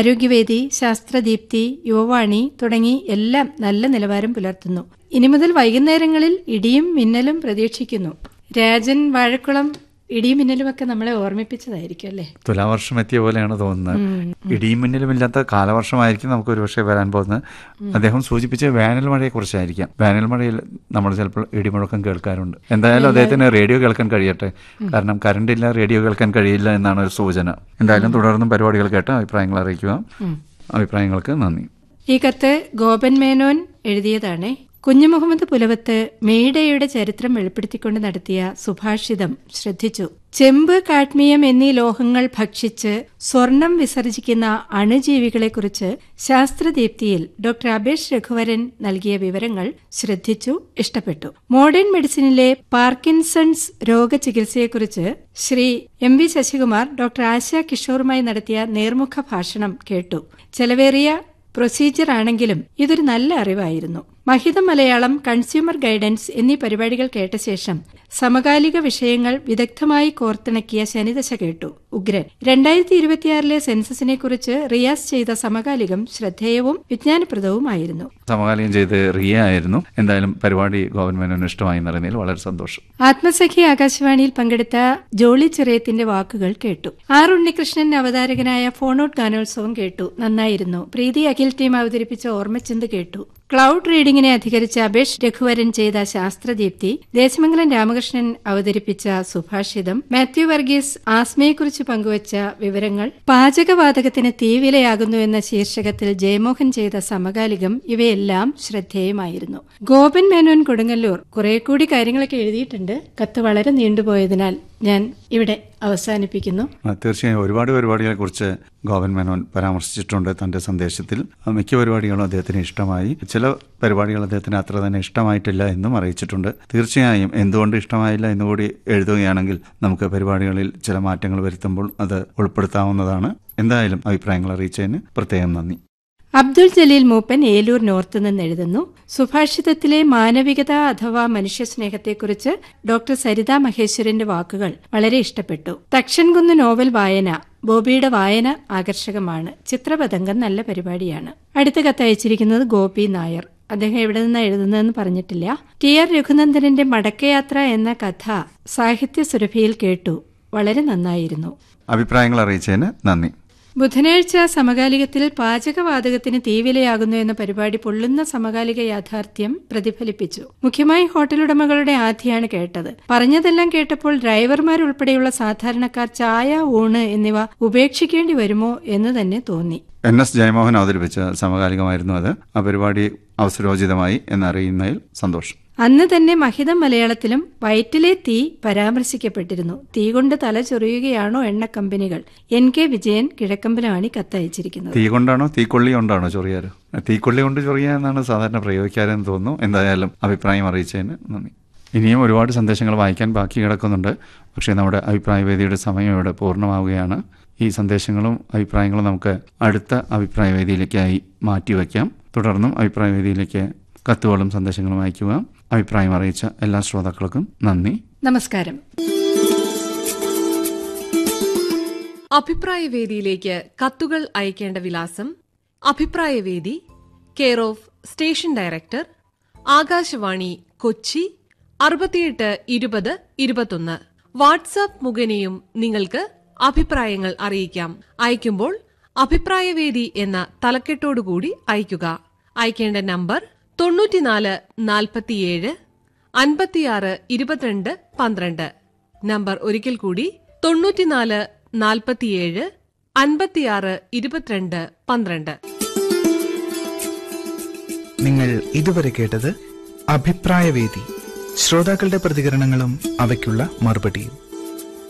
ആരോഗ്യവേദി ശാസ്ത്രദീപ്തി യുവവാണി തുടങ്ങി എല്ലാം നല്ല നിലവാരം പുലർത്തുന്നു ഇനി മുതൽ വൈകുന്നേരങ്ങളിൽ ഇടിയും മിന്നലും പ്രതീക്ഷിക്കുന്നു രാജൻ വാഴക്കുളം ഇടിയും മിന്നലുമൊക്കെ നമ്മളെ ഓർമ്മിപ്പിച്ചതായിരിക്കും അല്ലേ തുലാവർഷം എത്തിയ പോലെയാണ് തോന്നുന്നത് ഇടിയും മിന്നലുമില്ലാത്ത കാലവർഷമായിരിക്കും നമുക്ക് ഒരുപക്ഷെ വരാൻ പോകുന്നത് അദ്ദേഹം സൂചിപ്പിച്ച വേനൽ മഴയെ കുറിച്ചായിരിക്കാം വേനൽ മഴയിൽ നമ്മൾ ചിലപ്പോൾ ഇടിമുഴക്കം കേൾക്കാറുണ്ട് എന്തായാലും അദ്ദേഹത്തിന് റേഡിയോ കേൾക്കാൻ കഴിയട്ടെ കാരണം കറണ്ട് ഇല്ല റേഡിയോ കേൾക്കാൻ കഴിയില്ല എന്നാണ് ഒരു സൂചന എന്തായാലും തുടർന്നും പരിപാടികൾ കേട്ട് അഭിപ്രായങ്ങൾ അറിയിക്കുക അഭിപ്രായങ്ങൾക്ക് നന്ദി ഈ കത്ത് ഗോപൻ മേനോൻ എഴുതിയതാണ് കുഞ്ഞുമുഹമ്മദ് പുലവത്ത് മേഡയുടെ ചരിത്രം വെളിപ്പെടുത്തിക്കൊണ്ട് നടത്തിയ സുഭാഷിതം ശ്രദ്ധിച്ചു ചെമ്പ് കാഡ്മിയം എന്നീ ലോഹങ്ങൾ ഭക്ഷിച്ച് സ്വർണം വിസർജിക്കുന്ന അണുജീവികളെക്കുറിച്ച് ശാസ്ത്രദീപ്തിയിൽ ഡോക്ടർ അബേഷ് രഘുവരൻ നൽകിയ വിവരങ്ങൾ ശ്രദ്ധിച്ചു ഇഷ്ടപ്പെട്ടു മോഡേൺ മെഡിസിനിലെ പാർക്കിൻസൺസ് രോഗചികിത്സയെക്കുറിച്ച് Shri M V Sasikumar doctor Asha കിഷോറുമായി നടത്തിയ നേർമുഖ ഭാഷണം കേട്ടു ചെലവേറിയ പ്രൊസീജിയർ ആണെങ്കിലും ഇതൊരു നല്ല അറിവായിരുന്നു മഹിതം മലയാളം കൺസ്യൂമർ ഗൈഡൻസ് എന്നീ പരിപാടികൾ കേട്ട ശേഷം സമകാലിക വിഷയങ്ങൾ വിദഗ്ധമായി കോർത്തിണക്കിയ ശനിദശ കേട്ടു ഉഗ്രൻ രണ്ടായിരത്തി ഇരുപത്തിയാറിലെ സെൻസസിനെ കുറിച്ച് റിയാസ് ചെയ്ത സമകാലികം ശ്രദ്ധേയവും വിജ്ഞാനപ്രദവുമായിരുന്നു സമകാലീനം ചെയ്ത് റിയ ആയിരുന്നു എന്തായാലും പരിപാടി ഗവൺമെന്റിന് ഇഷ്ടമായി എന്നറിയുന്നതിൽ വളരെ സന്തോഷം ആത്മസഖി ആകാശവാണിയിൽ പങ്കെടുത്ത ജോളി ചെറിയത്തിന്റെ വാക്കുകൾ കേട്ടു ആർ ഉണ്ണികൃഷ്ണൻ അവതാരകനായ ഫോണോട്ട് ഗാനോത്സവം കേട്ടു നന്നായിരുന്നു പ്രീതി അഖിൽ ടീം അവതരിപ്പിച്ച ഓർമ്മച്ചിന്ത് കേട്ടു ക്ലൗഡ് റീഡിംഗിനെ അധികരിച്ച അബേഷ് രഘുവരൻ ചെയ്ത ശാസ്ത്രദീപ്തി ദേശമംഗലം രാമകൃഷ്ണൻ അവതരിപ്പിച്ച സുഭാഷിതം മാത്യു വർഗീസ് ആസ്മയെക്കുറിച്ച് പങ്കുവച്ച വിവരങ്ങൾ പാചകവാതകത്തിന് തീവിലയാകുന്നു എന്ന ശീർഷകത്തിൽ ജയമോഹൻ ചെയ്ത സമകാലികം ഇവയെല്ലാം ശ്രദ്ധേയമായിരുന്നു ഗോപൻ മേനോൻ കൊടുങ്ങല്ലൂർ കുറെ കൂടി കാര്യങ്ങളൊക്കെ എഴുതിയിട്ടുണ്ട് കത്ത് വളരെ നീണ്ടുപോയതിനാൽ ഞാൻ ഇവിടെ അവസാനിപ്പിക്കുന്നു ആ, തീർച്ചയായും ഒരുപാട് പരിപാടികളെ കുറിച്ച് ഗോവൻ മേനോൻ പരാമർശിച്ചിട്ടുണ്ട് തന്റെ സന്ദേശത്തിൽ ആ, മിക്ക പരിപാടികളും അദ്ദേഹത്തിന് ഇഷ്ടമായി ചില പരിപാടികൾ അദ്ദേഹത്തിന് അത്ര തന്നെ ഇഷ്ടമായിട്ടില്ല എന്നും അറിയിച്ചിട്ടുണ്ട് തീർച്ചയായും എന്തുകൊണ്ട് ഇഷ്ടമായില്ല എന്നുകൂടി എഴുതുകയാണെങ്കിൽ നമുക്ക് പരിപാടികളിൽ ചില മാറ്റങ്ങൾ വരുത്തുമ്പോൾ അത് ഉൾപ്പെടുത്താവുന്നതാണ് എന്തായാലും അഭിപ്രായങ്ങൾ അറിയിച്ചതിന് പ്രത്യേകം നന്ദി അബ്ദുൾ ജലീൽ മൂപ്പൻ ഏലൂർ നോർത്ത് നിന്ന് എഴുതുന്നു സുഭാഷിതത്തിലെ മാനവികത അഥവാ മനുഷ്യസ്നേഹത്തെക്കുറിച്ച് ഡോക്ടർ സരിത മഹേശ്വരന്റെ വാക്കുകൾ വളരെ ഇഷ്ടപ്പെട്ടു തക്ഷൻകുന്ന് നോവൽ വായന ബോബിയുടെ വായന ആകർഷകമാണ് ചിത്രപതംഗം നല്ല പരിപാടിയാണ് അടുത്ത കത്തയച്ചിരിക്കുന്നത് ഗോപി നായർ അദ്ദേഹം എവിടെ നിന്നാണ് എഴുതുന്നതെന്ന് പറഞ്ഞിട്ടില്ല ടി ആർ രഘുനന്ദനന്റെ മടക്കയാത്ര എന്ന കഥ സാഹിത്യ സുരഭിയിൽ കേട്ടു വളരെ നന്നായിരുന്നു അഭിപ്രായങ്ങൾ അറിയിച്ചതിന് നന്ദി ബുധനാഴ്ച സമകാലികത്തിൽ പാചകവാതകത്തിന് തീവിലയാകുന്നു എന്ന പരിപാടി പൊള്ളുന്ന സമകാലിക യാഥാർത്ഥ്യം പ്രതിഫലിപ്പിച്ചു മുഖ്യമായി ഹോട്ടലുടമകളുടെ ആധിയാണ് കേട്ടത് പറഞ്ഞതെല്ലാം കേട്ടപ്പോൾ ഡ്രൈവർമാരുൾപ്പെടെയുള്ള സാധാരണക്കാർ ചായ ഊണ് എന്നിവ ഉപേക്ഷിക്കേണ്ടി വരുമോ എന്ന് തന്നെ തോന്നി എൻ എസ് ജയമോഹൻ അവതരിപ്പിച്ച സമകാലികമായിരുന്നു അത് ആ പരിപാടി അവസരോചിതമായി എന്നറിയുന്നതിൽ സന്തോഷം അന്ന് തന്നെ മഹിതം മലയാളത്തിലും വയറ്റിലെ തീ പരാമർശിക്കപ്പെട്ടിരുന്നു തീ കൊണ്ട് തല ചൊറിയുകയാണോ എണ്ണ കമ്പനികൾ എൻ കെ വിജയൻ കിഴക്കമ്പലമാണ് ഈ കത്തയച്ചിരിക്കുന്നത് തീ കൊണ്ടാണോ തീക്കൊള്ളി കൊണ്ടാണോ ചൊറിയാറ് തീക്കൊള്ളി കൊണ്ട് ചൊറിയുക എന്നാണ് സാധാരണ പ്രയോഗിക്കാറെന്ന് തോന്നുന്നു എന്തായാലും അഭിപ്രായം അറിയിച്ചതിന് നന്ദി ഇനിയും ഒരുപാട് സന്ദേശങ്ങൾ വായിക്കാൻ ബാക്കി കിടക്കുന്നുണ്ട് പക്ഷേ നമ്മുടെ അഭിപ്രായ വേദിയുടെ സമയം ഇവിടെ പൂർണ്ണമാവുകയാണ് ഈ സന്ദേശങ്ങളും അഭിപ്രായങ്ങളും നമുക്ക് അടുത്ത അഭിപ്രായ വേദിയിലേക്കായി മാറ്റിവെക്കാം തുടർന്നും അഭിപ്രായ വേദിയിലേക്ക് കത്തുകളും സന്ദേശങ്ങളും അയക്കുക അഭിപ്രായം അറിയിച്ച എല്ലാ ശ്രോതാക്കൾക്കും നന്ദി നമസ്കാരം അഭിപ്രായ വേദിയിലേക്ക് കത്തുകൾ അയക്കേണ്ട വിലാസം അഭിപ്രായ വേദി care of station director Akashvani Kochi അറുപത്തിയെട്ട് ഇരുപത് ഇരുപത്തൊന്ന് വാട്സാപ്പ് മുഖേനയും നിങ്ങൾക്ക് അഭിപ്രായങ്ങൾ അറിയിക്കാം അയക്കുമ്പോൾ അഭിപ്രായവേദി എന്ന തലക്കെട്ടോടുകൂടി അയക്കുക അയക്കേണ്ട നമ്പർ തൊണ്ണൂറ്റിനാല് നാൽപ്പത്തിയേഴ് അൻപത്തിയാറ് ഇരുപത്തിരണ്ട് പന്ത്രണ്ട് നമ്പർ ഒരിക്കൽ കൂടി തൊണ്ണൂറ്റിനാല് നാൽപ്പത്തിയേഴ് അൻപത്തിയാറ് ഇരുപത്തിരണ്ട് പന്ത്രണ്ട് നിങ്ങൾ ഇതുവരെ കേട്ടത് അഭിപ്രായവേദി ശ്രോതാക്കളുടെ പ്രതികരണങ്ങളും അവയ്ക്കുള്ള മറുപടിയും